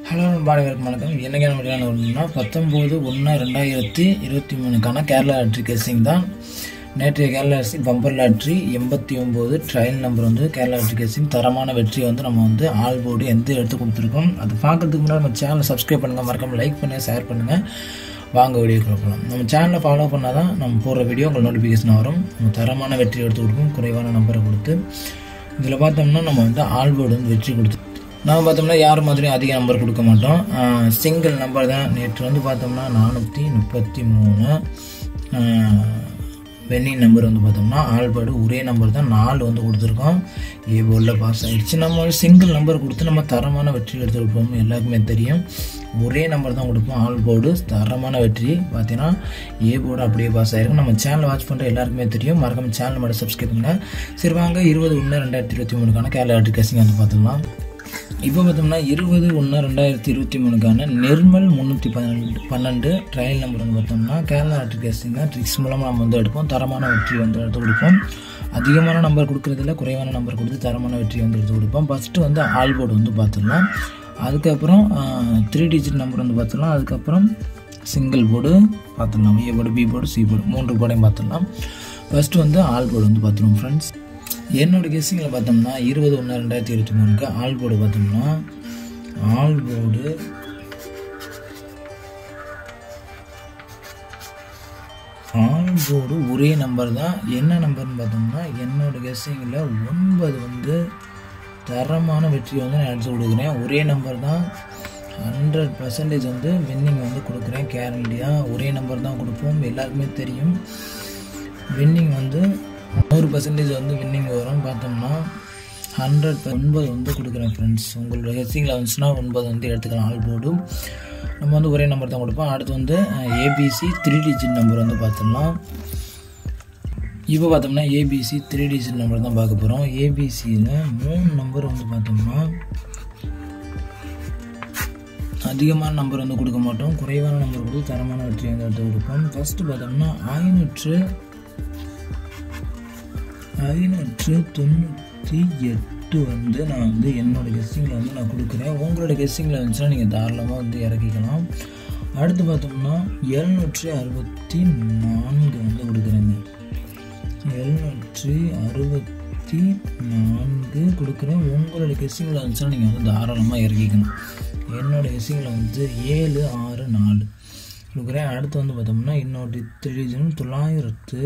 hello பாடகருக்கு வணக்கம் என்னைக்கான முடியல ஒன்றுனா பத்தொம்போது ஒன்று ரெண்டாயிரத்தி இருபத்தி மூணுக்கான கேரளா லாட்ரி கேசிங் தான் நேற்றைய கேரளா லாட்ரி பம்பர் லாட்ரி எண்பத்தி ஒம்பது ட்ரையல் நம்பர் வந்து கேரளா லாட்ரி கேசிங் தரமான வெற்றி வந்து நம்ம வந்து ஆல் போர்டு எந்த எடுத்து கொடுத்துருக்கோம் அது பார்க்கறதுக்கு முன்னாடி நம்ம சேனலை சப்ஸ்கிரைப் பண்ணுங்கள் மறக்காமல் லைக் பண்ணுங்கள் ஷேர் பண்ணுங்கள் வாங்க வீடியோ போகலாம் நம்ம சேனலை ஃபாலோ பண்ணால் தான் நம்ம போடுற வீடியோ உங்களுக்கு நோட்டிஃபிகேஷன் வரும் நம்ம தரமான வெற்றி எடுத்து கொடுக்கும் குறைவான நம்பரை கொடுத்து இதில் பார்த்தோம்னா நம்ம வந்து ஆல் போர்டு வந்து வெற்றி கொடுத்து நம்ம பார்த்தோம்னா யார் மாதிரியும் அதிக நம்பர் கொடுக்க மாட்டோம் சிங்கிள் நம்பர் தான் நேற்று வந்து பார்த்தோம்னா நானூற்றி முப்பத்தி மூணு வென்னிங் நம்பர் வந்து பார்த்தோம்னா ஆல்பர்டு ஒரே நம்பர் தான் நாலு வந்து கொடுத்துருக்கோம் ஏ போர்டில் பாஸ் ஆகிடுச்சு நம்ம ஒரு சிங்கிள் நம்பர் கொடுத்து நம்ம தரமான வெற்றி எடுத்து கொடுப்போம் எல்லாருக்குமே தெரியும் ஒரே நம்பர் தான் கொடுப்போம் ஆல் போர்டு தரமான வெற்றி பார்த்தீங்கன்னா ஏ போர்டு அப்படியே பாஸ் ஆகிருக்கும் நம்ம சேனல் வாட்ச் பண்ணுற எல்லாருக்குமே தெரியும் மறக்காம சேனல் மட்டும் சப்ஸ்கிரைப் பண்ணுங்கள் சரி வாங்க இருபது ஒன்று ரெண்டாயிரத்தி இருபத்தி மூணுக்கான கேரளா கேசிங் வந்து பார்த்துக்கலாம் இப்போ பார்த்தோம்னா இருபது ஒன்று ரெண்டாயிரத்தி இருபத்தி மூணுக்கான நெர்மல் முந்நூற்றி பன்னெண்டு பன்னெண்டு ட்ரையல் நம்பர் வந்து பார்த்தோம்னா கேரளா ஆர்டர் கேஸ்டிங் தான் ட்ரிக்ஸ் மூலமாக நம்ம வந்து எடுப்போம் தரமான வெற்றி வந்து எடுத்து கொடுப்போம் அதிகமான நம்பர் கொடுக்குறதில்ல குறைவான நம்பர் கொடுத்து தரமான வெற்றி வந்து எடுத்து கொடுப்போம் ஃபஸ்ட்டு வந்து ஆல் போர்டு வந்து பார்த்துடலாம் அதுக்கப்புறம் த்ரீ டிஜிட் நம்பர் வந்து பார்த்துடலாம் அதுக்கப்புறம் சிங்கிள் போர்டு பார்த்துடலாம் A board B board C board மூன்று போர்டையும் பார்த்துடலாம் ஃபஸ்ட்டு வந்து ஆல் போர்டு வந்து பார்த்துருவோம் ஃப்ரெண்ட்ஸ் என்னோட கெஸ்ஸிங்கில் பார்த்தோம்னா இருபது ஒன்று ரெண்டாயிரத்தி இருபத்தி மூணுக்கு ஆல் போர்டு பார்த்தோம்னா ஆல் போர்டு ஆல் போர்டு ஒரே நம்பர் தான் என்ன நம்பர்னு பார்த்தோம்னா என்னோட கெஸ்ஸிங்கில் ஒன்பது வந்து தரமான வெற்றி வந்து நான் எடுத்து கொடுக்குறேன் ஒரே நம்பர் தான் ஹண்ட்ரட் பர்சன்டேஜ் வந்து வின்னிங் வந்து கொடுக்குறேன் கேரண்டியாக ஒரே நம்பர் தான் கொடுப்போம் எல்லாருக்குமே தெரியும் வின்னிங் வந்து நூறு பர்சன்டேஜ் வந்து வின்னிங் வரும் பார்த்தோம்னா ஹண்ட்ரட் ஒன்பது வந்து கொடுக்குறேன் ஃப்ரெண்ட்ஸ் உங்களோட ஹெச்சிங்கில் வந்துச்சுன்னா ஒன்பது வந்து எடுத்துக்கலாம் ஆல் போர்டும் நம்ம வந்து ஒரே நம்பர் தான் கொடுப்போம் அடுத்து வந்து ஏபிசி த்ரீ டிஜிட் நம்பர் வந்து பார்த்துடலாம் இப்போ பார்த்தோம்னா ஏபிசி த்ரீ டிஜிட் நம்பர் தான் பார்க்க போகிறோம் ஏபிசியில் மூணு நம்பர் வந்து பார்த்தோம்னா அதிகமான நம்பர் வந்து கொடுக்க மாட்டோம் குறைவான நம்பர் கொடுத்து தரமான வெற்றி வந்து எடுத்து கொடுப்போம் ஃபஸ்ட்டு பார்த்தோம்னா ஐநூற்று ஐநூற்று தொண்ணூற்றி எட்டு வந்து நான் வந்து என்னோடய கெஸ்டிங்கில் வந்து நான் கொடுக்குறேன் உங்களோட கெஸ்டிங்கில் இருந்துச்சுன்னா நீங்கள் தாராளமாக வந்து இறக்கிக்கலாம் அடுத்து பார்த்தோம்னா எழுநூற்றி அறுபத்தி நான்கு வந்து கொடுக்குறேங்க எழுநூற்றி அறுபத்தி நான்கு கொடுக்குறேன் உங்களோட கெஸ்டிங்கில் இருந்துச்சுன்னா நீங்கள் வந்து தாராளமாக இறக்கிக்கணும் என்னோடய கெஸ்டிங்கில் வந்து ஏழு ஆறு நாலு கொடுக்குறேன் அடுத்து வந்து பார்த்தோம்னா இன்னொரு த்ரீஜனும் தொள்ளாயிரத்து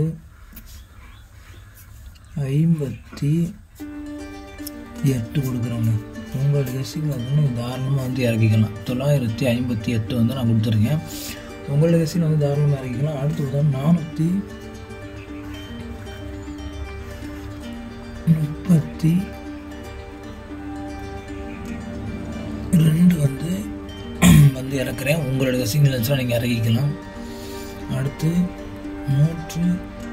ஐம்பத்தி எட்டு கொடுக்குறோங்க உங்களோட கெஸ்டிங்கில் வந்து நீங்கள் தாராளமாக வந்து இறக்கிக்கலாம் தொள்ளாயிரத்தி ஐம்பத்தி எட்டு வந்து நான் கொடுத்துருக்கேன் உங்களோட கெஸ்டிங்கில் வந்து தாராளமாக இறக்கிக்கலாம் அடுத்து வந்து நானூற்றி முப்பத்தி ரெண்டு வந்து வந்து இறக்குறேன் உங்களோட கெஸ்டிங்கில் இருந்துச்சுன்னா நீங்கள் இறக்கிக்கலாம் அடுத்து நூற்று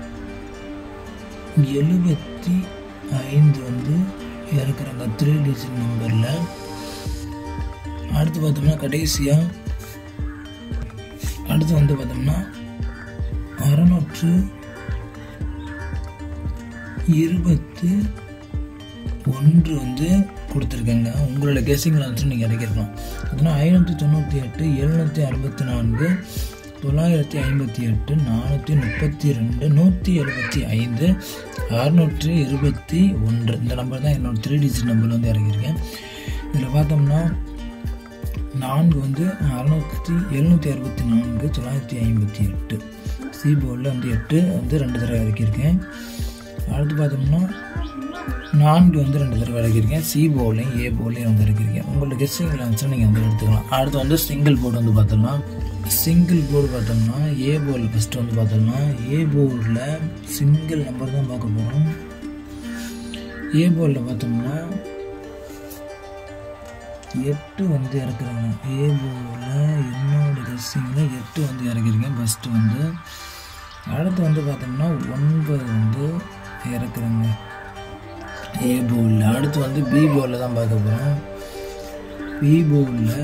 எழுபத்தி ஐந்து வந்து இறக்குறாங்க த்ரீ டிஜிட் நம்பரில் அடுத்து பார்த்தோம்னா கடைசியாக அடுத்து வந்து பார்த்தோம்னா அறநூற்று இருபத்தி ஒன்று வந்து கொடுத்துருக்கேங்க உங்களோட கெஸிங்கில் வந்து நீங்கள் இறக்கிருக்கலாம் பார்த்தீங்கன்னா ஐநூற்றி தொண்ணூற்றி எட்டு எழுநூற்றி அறுபத்தி நான்கு தொள்ளாயிரத்தி ஐம்பத்தி எட்டு நானூற்றி முப்பத்தி ரெண்டு நூற்றி எழுபத்தி ஐந்து அறுநூற்றி இருபத்தி ஒன்று இந்த நம்பர் தான் என்னோடய த்ரீ டிஜிட் நம்பர் வந்து இறங்கியிருக்கேன் இதில் பார்த்தோம்னா நான்கு வந்து அறுநூற்றி எழுநூற்றி அறுபத்தி நான்கு தொள்ளாயிரத்தி ஐம்பத்தி எட்டு சி போர்டில் வந்து எட்டு வந்து ரெண்டு தடவை இறக்கியிருக்கேன் அடுத்து பார்த்தோம்னா நான்கு வந்து ரெண்டு தடவை இறக்கியிருக்கேன் சி போர்ட்லையும் ஏ போர்ட்லையும் வந்து இறக்கியிருக்கேன் உங்களோட கெஸ்டிங்கில் இருந்துச்சுன்னா நீங்கள் வந்து எடுத்துக்கலாம் அடுத்து வந்து சிங்கிள் போர்டு வந்து பார்த்தோம்னா சிங்கிள் போர்டு பார்த்தோம்னா ஏ போர்டில் ஃபஸ்ட்டு வந்து பார்த்தோம்னா ஏ போர்டில் சிங்கிள் நம்பர் தான் பார்க்க போகிறோம் ஏ போர்டில் பார்த்தோம்னா எட்டு வந்து இறக்குறாங்க ஏ போர்டில் என்னோட கெஸ்டிங்கில் எட்டு வந்து இறக்கிருக்கேன் ஃபஸ்ட்டு வந்து அடுத்து வந்து பார்த்தோம்னா ஒன்பது வந்து இறக்குறாங்க ஏ போர்டில் அடுத்து வந்து பி போர்டில் தான் பார்க்க போகிறோம் பி போர்டில்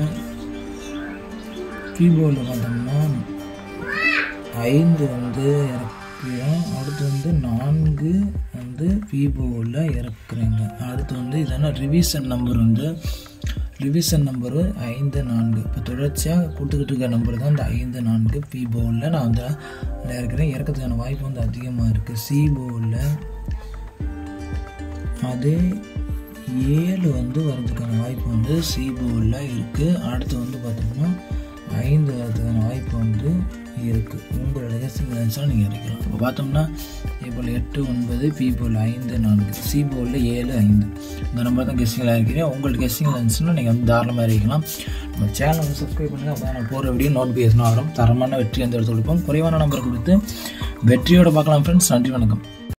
பி போர்டில் பார்த்தோம்னா ஐந்து வந்து இறக்குறோம் அடுத்து வந்து நான்கு வந்து பி போர்டில் இறக்குறேங்க அடுத்து வந்து இதெல்லாம் ரிவிஷன் நம்பர் வந்து ரிவிஷன் நம்பரு ஐந்து நான்கு இப்போ தொடர்ச்சியாக கொடுத்துக்கிட்டு இருக்க நம்பர் தான் இந்த ஐந்து நான்கு பி போலில் நான் வந்து இருக்கிறேன் இறக்கிறதுக்கான வாய்ப்பு வந்து அதிகமாக இருக்குது சி போலில் அதே ஏழு வந்து வர்றதுக்கான வாய்ப்பு வந்து சி போலில் இருக்குது அடுத்து வந்து பார்த்தோம்னா ஐந்து வரதுக்கான வாய்ப்பு வந்து இருக்குது உங்களோட கெஸ்டிங் லென்ஸாக நீங்கள் இறக்கலாம் இப்போ பார்த்தோம்னா இப்போ எட்டு ஒன்பது பி போல் ஐந்து நான்கு சி போலில் ஏழு ஐந்து இந்த நம்பர் தான் கெஸ்டிங்கில் இருக்கிறேன் உங்களோட கெஸ்டிங் லென்ஸ்னால் நீங்கள் வந்து தாராளமாக இருக்கலாம் நம்ம சேனல் வந்து சப்ஸ்கிரைப் பண்ணுங்கள் அப்போ நான் போகிற வீடியோ நோட்டிஃபிகேஷன் வரும் தரமான வெற்றி அந்த இடத்துல கொடுப்போம் குறைவான நம்பர் கொடுத்து வெற்றியோட பார்க்கலாம் ஃப்ரெண்ட்ஸ் நன்றி வணக்கம்